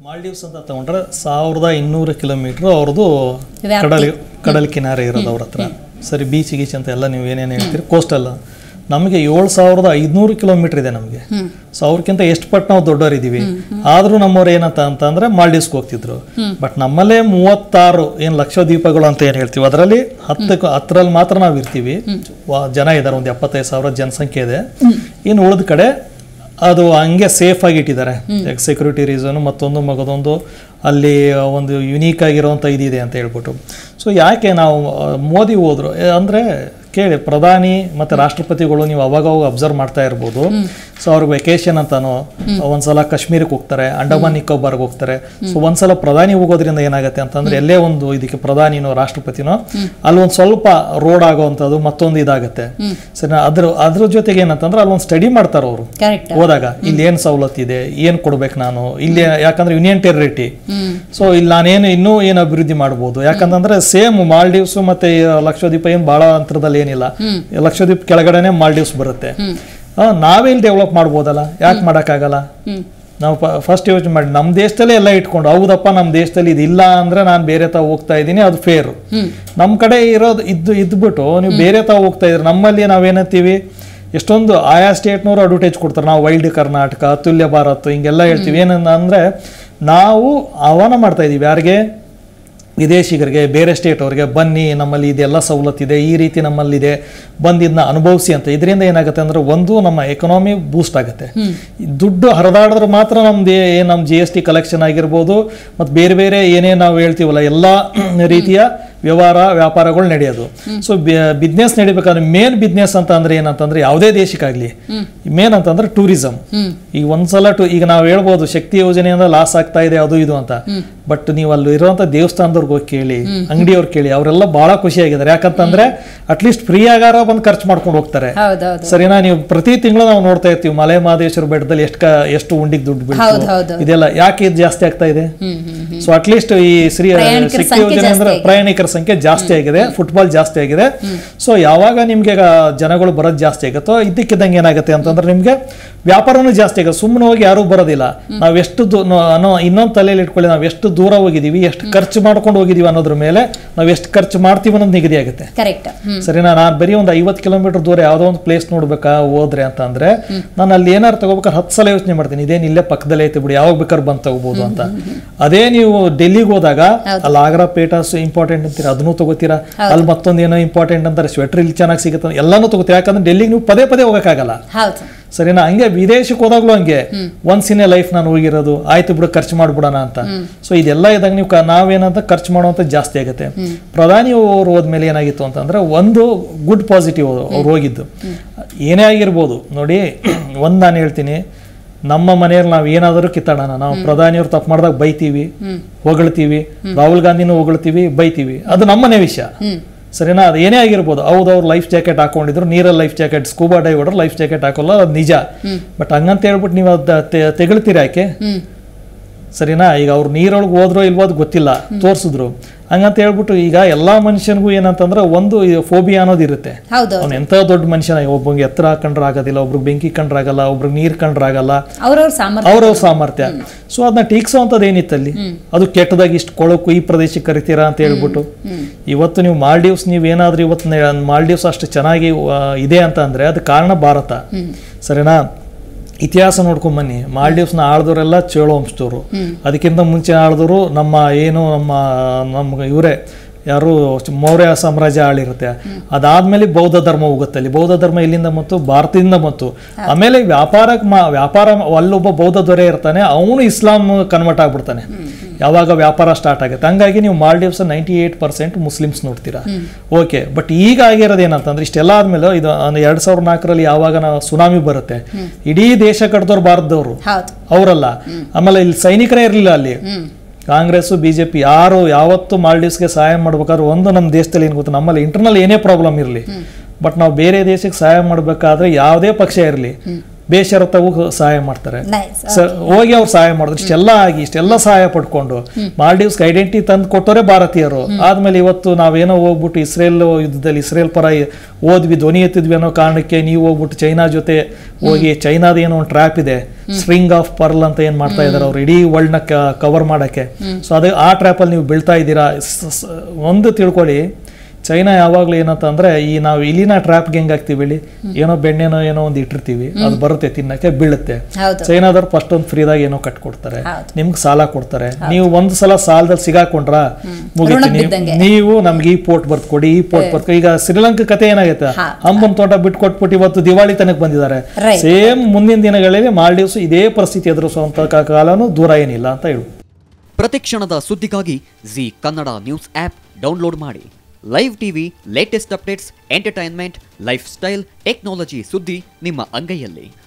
ಮಾಲ್ಡೀವ್ಸ್ ಅಂತ ತಗೊಂಡ್ರೆ ಸಾವಿರದ ಇನ್ನೂರು ಕಿಲೋಮೀಟರ್ ಅವ್ರದ್ದು ವ್ಯಾಪ್ತಿ. ಕಡಲ್ ಕಡಲ್ ಕಿನಾರೆ ಇರೋದು ಅವ್ರ ಹತ್ರ ಸರಿ ಬೀಚ್ ಗೀಚ್ ಅಂತ ಎಲ್ಲ ನೀವು ಏನೇನು ಹೇಳ್ತೀರಿ ಕೋಸ್ಟಲ್ ನಮಗೆ ಏಳು ಸಾವಿರದ ಐದುನೂರು ಕಿಲೋಮೀಟರ್ ಇದೆ ನಮಗೆ ಸೊ ಅವ್ರಿಗಿಂತ ಎಷ್ಟು ಪಟ್ಟು ನಾವು ದೊಡ್ಡವರಿದ್ದೀವಿ ಆದರೂ ನಮ್ಮವ್ರು ಏನಂತ ಅಂತಂದ್ರೆ ಮಾಲ್ಡೀವ್ಸ್ಗೆ ಹೋಗ್ತಿದ್ರು ಬಟ್ ನಮ್ಮಲ್ಲೇ ಮೂವತ್ತಾರು ಏನು ಲಕ್ಷದ್ವೀಪಗಳು ಅಂತ ಏನು ಹೇಳ್ತೀವಿ ಅದರಲ್ಲಿ ಹತ್ತು ಹತ್ತರಲ್ಲಿ ಮಾತ್ರ ನಾವು ಇರ್ತೀವಿ ವ- ಜನ ಇದ್ದಾರೆ ಒಂದು ಎಪ್ಪತ್ತೈದು ಸಾವಿರ ಜನಸಂಖ್ಯೆ ಇದೆ ಇನ್ನು ಉಳಿದ ಕಡೆ ಅದು ಹಂಗೆ ಸೇಫ್ ಆಗಿ ಇಟ್ಟಿದ್ದಾರೆ ಸೆಕ್ಯೂರಿಟಿ ರೀಸನ್ ಮತ್ತೊಂದು ಮಗದೊಂದು ಅಲ್ಲಿ ಒಂದು ಯುನೀಕ್ ಆಗಿರೋಂಥ ಇದಿದೆ ಅಂತ ಹೇಳ್ಬಿಟ್ಟು ಸೊ ಯಾಕೆ ನಾವು ಆ, ಮೋದಿ ಹೋದ್ರು ಏ, ಅಂದ್ರೆ ಕೇಳಿ ಪ್ರಧಾನಿ ಮತ್ತೆ ರಾಷ್ಟ್ರಪತಿಗಳು ನೀವು ಅವಾಗ ಅವಾಗ ಅಬ್ಸರ್ವ್ ಮಾಡ್ತಾ ಇರ್ಬೋದು ಸೊ ಅವ್ರಿಗೆ ವೆಕೇಶನ್ ಅಂತಾನೋ ಒಂದ್ಸಲ ಕಾಶ್ಮೀರಕ್ಕೆ ಹೋಗ್ತಾರೆ ಅಂಡಮಾನ್ ನಿಕೋಬಾರ್ಗೆ ಹೋಗ್ತಾರೆ ಸೊ ಒಂದ್ಸಲ ಪ್ರಧಾನಿ ಹೋಗೋದ್ರಿಂದ ಏನಾಗುತ್ತೆ ಅಂತಂದ್ರೆ ಎಲ್ಲೇ ಒಂದು ಇದಕ್ಕೆ ಪ್ರಧಾನಿನೋ ರಾಷ್ಟ್ರಪತಿನೋ ಅಲ್ಲಿ ಒಂದು ಸ್ವಲ್ಪ ರೋಡ್ ಆಗೋವಂಥದ್ದು ಮತ್ತೊಂದು ಇದಾಗುತ್ತೆ ಸರಿ ಅದ್ರ ಅದ್ರ ಜೊತೆಗೆ ಏನಂತಂದ್ರೆ ಅಲ್ಲಿ ಒಂದು ಸ್ಟಡಿ ಮಾಡ್ತಾರೆ ಅವರು ಕರೆಕ್ಟ್ ಹೋದಾಗ ಇಲ್ಲಿ ಏನ್ ಸವಲತ್ತಿದೆ ಏನ್ ಕೊಡ್ಬೇಕು ನಾನು ಇಲ್ಲಿ ಯಾಕಂದ್ರೆ ಯೂನಿಯನ್ ಟೆರಿಟರಿ ಹ್ಮ್ ಸೊ ಇಲ್ಲಿ ನಾನೇನು ಇನ್ನೂ ಏನು ಅಭಿವೃದ್ಧಿ ಮಾಡ್ಬೋದು ಯಾಕಂತಂದ್ರೆ ಸೇಮ್ ಮಾಲ್ಡೀವ್ಸ್ ಮತ್ತೆ ಈ ಲಕ್ಷದ್ವೀಪ ಏನು ಬಹಳ ಅಂತರದಲ್ಲಿ ಏನಿಲ್ಲ ಲಕ್ಷದ್ವೀಪ ಕೆಳಗಡೆನೆ ಮಾಲ್ಡೀವ್ಸ್ ಬರುತ್ತೆ ಆ, ನಾವೇ ಇಲ್ಲಿ ಡೆವಲಪ್ ಮಾಡ್ಬೋದಲ್ಲ ಯಾಕೆ ಮಾಡೋಕ್ಕಾಗಲ್ಲ ಹ್ಮ್ ನಾವು ಫಸ್ಟ್ ಯೋಚನೆ ಮಾಡಿ ನಮ್ಮ ದೇಶದಲ್ಲೇ ಎಲ್ಲ ಇಟ್ಕೊಂಡು ಹೌದಪ್ಪ ನಮ್ಮ ದೇಶದಲ್ಲಿ ಇದಿಲ್ಲ ಅಂದ್ರೆ ನಾನು ಬೇರೆ ತಾವು ಹೋಗ್ತಾ ಇದ್ದೀನಿ ಅದು ಫೇರು ನಮ್ಮ ಕಡೆ ಇರೋದು ಇದ್ದು ಇದ್ಬಿಟ್ಟು ನೀವು ಬೇರೆ ತಾವು ಹೋಗ್ತಾ ಇದ್ರಿ ನಮ್ಮಲ್ಲಿ ನಾವೇನಂತೀವಿ ಎಷ್ಟೊಂದು ಆಯಾ ಸ್ಟೇಟ್ನವರು ಅಡ್ವರ್ಟೈಸ್ ಕೊಡ್ತಾರೆ ನಾವು ವೈಲ್ಡ್ ಕರ್ನಾಟಕ ಅತುಲ್ಯ ಭಾರತ್ ಹಿಂಗೆಲ್ಲ ಹೇಳ್ತೀವಿ ಏನನ್ನ ಅಂದ್ರೆ ನಾವು ಆಹ್ವಾನ ಮಾಡ್ತಾ ಇದೀವಿ ಯಾರಿಗೆ ವಿದೇಶಿಗರಿಗೆ ಬೇರೆ ಸ್ಟೇಟ್ ಅವರಿಗೆ ಬನ್ನಿ ನಮ್ಮಲ್ಲಿ ಇದೆಲ್ಲ ಸವಲತ್ತಿದೆ ಈ ರೀತಿ ನಮ್ಮಲ್ಲಿದೆ ಬಂದು ಇದನ್ನ ಅನುಭವಿಸಿ ಅಂತ ಇದರಿಂದ ಏನಾಗುತ್ತೆ ಅಂದ್ರೆ ಒಂದು ನಮ್ಮ ಎಕನಾಮಿ ಬೂಸ್ಟ್ ಆಗುತ್ತೆ ಈ ದುಡ್ಡು ಹರಿದಾಡಿದ್ರೆ ಮಾತ್ರ ನಮ್ದು ಏನು ನಮ್ಮ ಜಿ ಎಸ್ ಟಿ ಕಲೆಕ್ಷನ್ ಆಗಿರ್ಬೋದು ಮತ್ತು ಬೇರೆ ಬೇರೆ ಏನೇ ನಾವು ಹೇಳ್ತೀವಲ್ಲ ಎಲ್ಲ ರೀತಿಯ ವ್ಯವಹಾರ ವ್ಯಾಪಾರಗಳು ನಡೆಯೋದು ಸೊ ಬಿಸ್ನೆಸ್ ನಡಿಬೇಕಾದ್ರೆ ಮೇನ್ ಬಿಸ್ನೆಸ್ ಅಂತ ಅಂದ್ರೆ ಏನಂತಂದ್ರೆ ಯಾವುದೇ ದೇಶಕ್ಕಾಗ್ಲಿ ಮೇನ್ ಅಂತಂದ್ರೆ ಟೂರಿಸಂ ಈಗ ಒಂದ್ಸಲ ಟು ಈಗ ನಾವು ಹೇಳ್ಬೋದು ಶಕ್ತಿ ಯೋಜನೆಯಿಂದ ಲಾಸ್ ಆಗ್ತಾ ಇದೆ ಅದು ಇದು ಅಂತ ಬಟ್ ನೀವು ಅಲ್ಲಿ ಇರುವಂತ ದೇವಸ್ಥಾನದವ್ರಿಗೆ ಹೋಗಿ ಕೇಳಿ ಅಂಗಡಿಯವ್ರು ಕೇಳಿ ಅವರೆಲ್ಲ ಬಹಳ ಖುಷಿಯಾಗಿದ್ದಾರೆ ಯಾಕಂತಂದ್ರೆ ಅಟ್ಲೀಸ್ಟ್ ಫ್ರೀ ಆಗಾರ ಬಂದು ಖರ್ಚು ಮಾಡ್ಕೊಂಡು ಹೋಗ್ತಾರೆ ಹೌದೌದು ಸರಿನಾ ನೀವು ಪ್ರತಿ ತಿಂಗಳು ನಾವು ನೋಡ್ತಾ ಇರ್ತೀವಿ ಮಲೆ ಮಹದೇಶ್ವರ ಬೆಟ್ಟದಲ್ಲಿ ಎಷ್ಟು ಕ- ಎಷ್ಟು ಉಂಡಿಗೆ ದುಡ್ಡು ಹೌದು ಬೀಳ್ತು ಹೌದು ಇದೆಲ್ಲ ಯಾಕೆ ಇದು ಜಾಸ್ತಿ ಆಗ್ತಾ ಇದೆ ಹ್ಮ್ ಹ್ಮ್ ಹ್ಮ್ ಸೊ ಅಟ್ಲೀಸ್ಟ್ ಈ ಶ್ರೀ ಪ್ರಯಾಣಿಕರ ಶಕ್ತಿ ಸಂಖ್ಯೆ ಯೋಜನೆ ಅಂದ್ರೆ ಜಾಸ್ತಿ ಪ್ರಯಾಣಿಕರ ಸಂಖ್ಯೆ ಜಾಸ್ತಿ ಆಗಿದೆ ಫುಟ್ಬಾಲ್ ಜಾಸ್ತಿ ಆಗಿದೆ ಸೊ ಯಾವಾಗ ನಿಮ್ಗೆ ಈಗ ಜನಗಳು ಬರೋದು ಜಾಸ್ತಿ ಆಗುತ್ತೋ ಇದ್ದಕ್ಕಿದ್ದಂಗೆ ಏನಾಗುತ್ತೆ ಅಂತಂದ್ರೆ ನಿಮ್ಗೆ ವ್ಯಾಪಾರನೂ ಜಾಸ್ತಿ ಆಗುತ್ತೆ ಸುಮ್ಮನೆ ಹೋಗಿ ಯಾರೂ ಬರೋದಿಲ್ಲ ನಾವು ಎಷ್ಟು ದೂ- ನೋ- ಅನ್ನೋ ಇನ್ನೊಂದು ತಲೆಯಲ್ಲಿ ಇಟ್ಕೊಳ್ಳಿ ನಾವು ಎಷ್ಟು ದೂರ ಹೋಗಿದೀವಿ ಎಷ್ಟು ಖರ್ಚು ಮಾಡ್ಕೊಂಡು ಹೋಗಿದೀವಿ ಅನ್ನೋದ್ರ ಮೇಲೆ ನಾವು ಎಷ್ಟು ಖರ್ಚು ಮಾಡ್ತೀವಿ ಅನ್ನೋದು ನಿಗದಿ ಆಗುತ್ತೆ ಕರೆಕ್ಟ್ ಹ್ಮ್ ಸರಿನಾ ನಾನು ಬರೀ ಒಂದು ಐವತ್ತು ಕಿಲೋಮೀಟರ್ ದೂರ ಯಾವುದೋ ಒಂದು ಪ್ಲೇಸ್ ನೋಡ್ಬೇಕಾ ಹೋದ್ರೆ ಅಂತ ಅಂದ್ರೆ ನಾನು ಅಲ್ಲಿ ಏನಾರು ತಗೋಬೇಕಾದ್ರೆ ಹತ್ತು ಸಲ ಯೋಚನೆ ಮಾಡ್ತೀನಿ ಇದೇನು ಇಲ್ಲೇ ಪಕ್ಕದಲ್ಲೇ ಐತೆ ಬಿಡಿ ಯಾವಾಗ ಬೇಕಾದ್ರೆ ಬಂದು ತಗೋಬಹುದು ಅಂತ ಅದೇ ನೀವು ಡೆಲ್ಲಿಗೆ ಹೋದಾಗ ಅಲ್ಲಿ ಆಗ್ರಾ ಪೇಟಾಸ್ ಇಂಪಾರ್ಟೆಂಟ್ ಅಂತೀರಾ ಅದನ್ನು ತಗೋತೀರಾ ಅಲ್ಲಿ ಮತ್ತೊಂದು ಏನೋ ಇಂಪಾರ್ಟೆಂಟ್ ಅಂತಾರೆ ಸ್ವೆಟರ್ ಇಲ್ಲಿ ಚೆನ್ನಾಗಿ ಸಿಗುತ್ತೆ ಎಲ್ಲಾನು ತಗೋತೀರಾ ಯಾಕಂದ್ರೆ ಡೆಲ್ಲಿಗೆ ನೀವು ಪದೇ ಪದೇ ಹೋಗೋಕ್ಕಾಗಲ್ಲ ಹೌದು ಸರಿನಾ ಹಂಗೆ ವಿದೇಶಕ್ಕೆ ಹೋದಾಗ್ಲೂ ಹಂಗೆ ಒನ್ಸ್ ಇನ್ ಎ ಲೈಫ್ ನಾನು ಹೋಗಿರೋದು ಆಯ್ತು ಬಿಡು ಖರ್ಚು ಮಾಡ್ಬಿಡೋಣ ಅಂತ ಸೊ ಇದೆಲ್ಲ ಇದ್ದಾಗ ನೀವು ಕ- ನಾವೇನಂತ ಖರ್ಚು ಮಾಡುವಂತ ಜಾಸ್ತಿ ಆಗುತ್ತೆ ಪ್ರಧಾನಿ ಅವರು ಹೋದ್ಮೇಲೆ ಏನಾಗಿತ್ತು ಅಂತಂದ್ರೆ ಒಂದು ಗುಡ್ ಪಾಸಿಟಿವ್ ಅವ್ರು ಹೋಗಿದ್ದು ಏನೇ ಆಗಿರ್ಬೋದು ನೋಡಿ ಒಂದು ನಾನು ಹೇಳ್ತೀನಿ ನಮ್ಮ ಮನೆಯಲ್ಲಿ ನಾವು ಏನಾದರೂ ಕಿತ್ತಾಡೋಣ ನಾವು ಪ್ರಧಾನಿಯವ್ರು ತಪ್ಪು ಮಾಡಿದಾಗ ಬೈತೀವಿ ಹೊಗಳ್ತೀವಿ ರಾಹುಲ್ ಗಾಂಧಿನೂ ಹೊಗಳ್ತೀವಿ ಬೈತೀವಿ ಅದು ನಮ್ಮನೆ ವಿಷಯ ಹ್ಮ್ ಸರಿನಾ ಅದು ಏನೇ ಆಗಿರ್ಬೋದು ಹೌದು ಅವ್ರು ಲೈಫ್ ಜಾಕೆಟ್ ಹಾಕೊಂಡಿದ್ರು ನೀರಲ್ಲಿ life jacket scuba diver life jacket ಹಾಕೋಲ್ಲ ಅದು ನಿಜ ಬಟ್ ಹಂಗಂತ ಹೇಳ್ಬಿಟ್ಟು ನೀವು ಅದ ತೆಗಳ್ತೀರ ಯಾಕೆ ಹ್ಮ್ ಸರಿನಾ ಈಗ ಅವ್ರು ನೀರೊಳಗೆ ಹೋದ್ರೋ ಇಲ್ವೋ ಅದು ಗೊತ್ತಿಲ್ಲ ತೋರಿಸಿದ್ರು ಹಂಗಂತ ಹೇಳ್ಬಿಟ್ಟು ಈಗ ಎಲ್ಲಾ ಮನುಷ್ಯನಿಗೂ ಏನಂತಂದ್ರೆ ಒಂದು ಫೋಬಿಯಾ ಅನ್ನೋದು ಇರುತ್ತೆ ಹೌದು ಅವ್ನು ಎಂಥ ದೊಡ್ಡ ಮನುಷ್ಯನ ಒಬ್ಬಂಗೆ ಎತ್ತರ ಹಾಕೊಂಡ್ರೆ ಆಗೋದಿಲ್ಲ ಒಬ್ರಿಗೆ ಬೆಂಕಿ ಕಂಡ್ರೆ ಆಗಲ್ಲ ಒಬ್ರಿಗೆ ನೀರ್ ಕಂಡ್ರೆ ಆಗಲ್ಲ ಅವ್ರವ್ರ ಸಾಮರ್ಥ್ಯ ಅವ್ರವ್ರ ಸಾಮರ್ಥ್ಯ ಸೊ ಅದನ್ನ ಟೀಕ್ಸೋವಂಥದ್ದು ಏನಿತ್ತಲ್ಲಿ ಅದು ಕೆಟ್ಟದಾಗಿ ಇಷ್ಟು ಕೊಳಕು ಈ ಪ್ರದೇಶಕ್ಕೆ ಕರಿತೀರಾ ಅಂತ ಹೇಳ್ಬಿಟ್ಟು ಇವತ್ತು ನೀವು ಮಾಲ್ಡೀವ್ಸ್ ನೀವು ಏನಾದ್ರೂ ಇವತ್ತು ನೆ- ಮಾಲ್ಡೀವ್ಸ್ ಅಷ್ಟು ಚೆನ್ನಾಗಿ ಆ, ಇದೆ ಅಂತ ಅಂದ್ರೆ ಅದು ಕಾರಣ ಭಾರತ ಸರಿನಾ ಇತಿಹಾಸ ನೋಡ್ಕೊಂಡ್ ಬನ್ನಿ ಮಾಲ್ಡೀವ್ಸ್ನ ಆಳ್ದವರೆಲ್ಲ ಚೇಳೋ ವಂಶದವರು ಅದಕ್ಕಿಂತ ಮುಂಚೆ ಆಳ್ದವರು ನಮ್ಮ ಏನು ನಮ್ಮ ನಮ್ಮ ಇವರೇ ಯಾರು ಮೌರ್ಯ ಸಾಮ್ರಾಜ್ಯ ಆಳಿರುತ್ತೆ ಅದಾದ್ಮೇಲೆ ಬೌದ್ಧ ಧರ್ಮ ಹೋಗುತ್ತೆ ಅಲ್ಲಿ ಬೌದ್ಧ ಧರ್ಮ ಎಲ್ಲಿಂದ ಮತ್ತು ಭಾರತದಿಂದ ಬಂತು ಆಮೇಲೆ ವ್ಯಾಪಾರಕ್ಕೆ ಮಾ ವ್ಯಾಪಾರ ಅಲ್ಲೊಬ್ಬ ಬೌದ್ಧ ದೊರೆ ಇರ್ತಾನೆ ಅವನು ಇಸ್ಲಾಂ ಕನ್ವರ್ಟ್ ಆಗ್ಬಿಡ್ತಾನೆ ಯಾವಾಗ ವ್ಯಾಪಾರ ಸ್ಟಾರ್ಟ್ ಆಗುತ್ತೆ ಹಂಗಾಗಿ ನೀವು Maldives ninety eight percent Muslims ನೋಡ್ತೀರಾ ಓಕೆ ಬಟ್ ಈಗ ಆಗಿರೋದು ಏನಂತಂದ್ರೆ ಇಷ್ಟೆಲ್ಲ ಆದ್ಮೇಲೆ ಇದು ಒಂದು ಎರಡ್ ಸಾವಿರದ ನಾಲ್ಕರಲ್ಲಿ ಯಾವಾಗ ನಾವು ಸುನಾಮಿ ಬರುತ್ತೆ ಇಡೀ ದೇಶ ಕಟ್ದವ್ರು ಭಾರತದವರು ಹೌದು ಅವರಲ್ಲ ಆಮೇಲೆ ಇಲ್ಲಿ ಸೈನಿಕರೇ ಇರಲಿಲ್ಲ ಅಲ್ಲಿ ಹ್ಮ್ ಕಾಂಗ್ರೆಸ್ ಬಿಜೆಪಿ ಯಾರು ಯಾವತ್ತು ಮಾಲ್ಡೀವ್ಸ್ಗೆ ಸಹಾಯ ಮಾಡ್ಬೇಕಾದ್ರೆ ಒಂದು ನಮ್ಮ ದೇಶದಲ್ಲಿ ಏನು ಗೊತ್ತಾ ನಮ್ಮಲ್ಲಿ ಇಂಟರ್ನಲ್ ಏನೇ ಪ್ರಾಬ್ಲಮ್ ಇರಲಿ ಬಟ್ ನಾವು ಬೇರೆ ದೇಶಕ್ಕೆ ಸಹಾಯ ಮಾಡಬೇಕಾದ್ರೆ ಯಾವುದೇ ಪಕ್ಷ ಇರಲಿ ಬೇಷರತ್ತಾಗೂ ಸಹಾಯ ಮಾಡ್ತಾರೆ ನೈಸ್ ಸ- ಹೋಗಿ ಅವ್ರು ಸಹಾಯ ಮಾಡಿದ್ರು ಇಷ್ಟೆಲ್ಲ ಆಗಿ ಇಷ್ಟೆಲ್ಲ ಸಹಾಯ ಪಡ್ಕೊಂಡು ಮಾಲ್ಡೀವ್ಸ್ ಐಡೆಂಟಿ ತಂದು ಕೊಟ್ಟವರೇ ಭಾರತೀಯರು ಆದ್ಮೇಲೆ ಇವತ್ತು ನಾವೇನೋ ಹೋಗ್ಬಿಟ್ಟು ಇಸ್ರೇಲ್ ಯುದ್ಧದಲ್ಲಿ ಇಸ್ರೇಲ್ ಪರ ಓದ್ವಿ ಧ್ವನಿ ಎತ್ತಿದ್ವಿ ಅನ್ನೋ ಕಾರಣಕ್ಕೆ ನೀವು ಹೋಗ್ಬಿಟ್ಟು ಚೈನಾ ಜೊತೆ ಹೋಗಿ ಚೈನಾದ ಏನೋ ಒಂದು ಟ್ರ್ಯಾಪ್ ಇದೆ ಸ್ಟ್ರಿಂಗ್ ಆಫ್ ಪರ್ಲ್ ಅಂತ ಏನ್ ಮಾಡ್ತಾ ಇದಾರೆ ಅವ್ರು ಇಡೀ ವರ್ಲ್ಡ್ ನ ಕವರ್ ಮಾಡಕ್ಕೆ ಸೊ ಅದು ಆ ಟ್ರ್ಯಾಪ್ ಅಲ್ಲಿ ನೀವು ಬೀಳ್ತಾ ಇದ್ದೀರಾ ಸ- ಸ- ಒಂದು ತಿಳ್ಕೊಳ್ಳಿ ಚೈನಾ ಯಾವಾಗ್ಲೂ ಏನಂತ ಅಂದ್ರೆ ಈ ನಾವು ಇಲ್ಲಿನ ಟ್ರ್ಯಾಪ್ಗೆ ಹೆಂಗ್ ಹಾಕ್ತಿವಿ ಹೇಳಿ ಏನೋ ಬೆಣ್ಣೆನೋ ಏನೋ ಒಂದು ಇಟ್ಟಿರ್ತೀವಿ ಅದು ಬರುತ್ತೆ ತಿನ್ನಕ್ಕೆ ಬೀಳುತ್ತೆ ಹೌದು ಚೈನಾದವ್ರು ಫಸ್ಟ್ ಒಂದು ಫ್ರೀದಾಗ ಏನೋ ಕಟ್ಕೊಡ್ತಾರೆ ಹೌದು. ನಿಮ್ಗೆ ಸಾಲ ಕೊಡ್ತಾರೆ ನೀವು ಒಂದ್ ಸಲ ಸಾಲದಲ್ಲಿ ಸಿಗಾಕೊಂಡ್ರ ಮುಗೀತು ಋಣಕ್ಕೆ ನೀವು- ಬಿದ್ದಂಗೆ. ನೀವು ನಮ್ಗೆ ಈ ಪೋರ್ಟ್ ಬರ್ತ್ ಕೊಡಿ ಈ ಪೋರ್ಟ್ ಬರ್ತ್ ಈಗ ಶ್ರೀಲಂಕಾ ಕತೆ ಏನಾಗೈತೆ ಹಾ. ಹಂಬನ್ ತೋಟ ಬಿಟ್ಕೊಟ್ಬಿಟ್ಟು ಇವತ್ತು ದಿವಾಳಿ ತನಕ ಬಂದಿದ್ದಾರೆ Right. ಸೇಮ್ ಮುಂದಿನ ದಿನಗಳಲ್ಲಿ ಮಾಲ್ಡೀವ್ಸ್ ಇದೇ ಪರಿಸ್ಥಿತಿ ಎದುರಿಸುವಂತ ಕಾಲನೂ ದೂರ ಏನಿಲ್ಲ ಅಂತ ಹೇಳು ಪ್ರತಿಕ್ಷಣದ ಸುದ್ದಿಗಾಗಿ Zee Kannada news app download ಮಾಡಿ live TV latest updates entertainment lifestyle technology ಸುದ್ದಿ ನಿಮ್ಮ ಅಂಗೈಯಲ್ಲಿ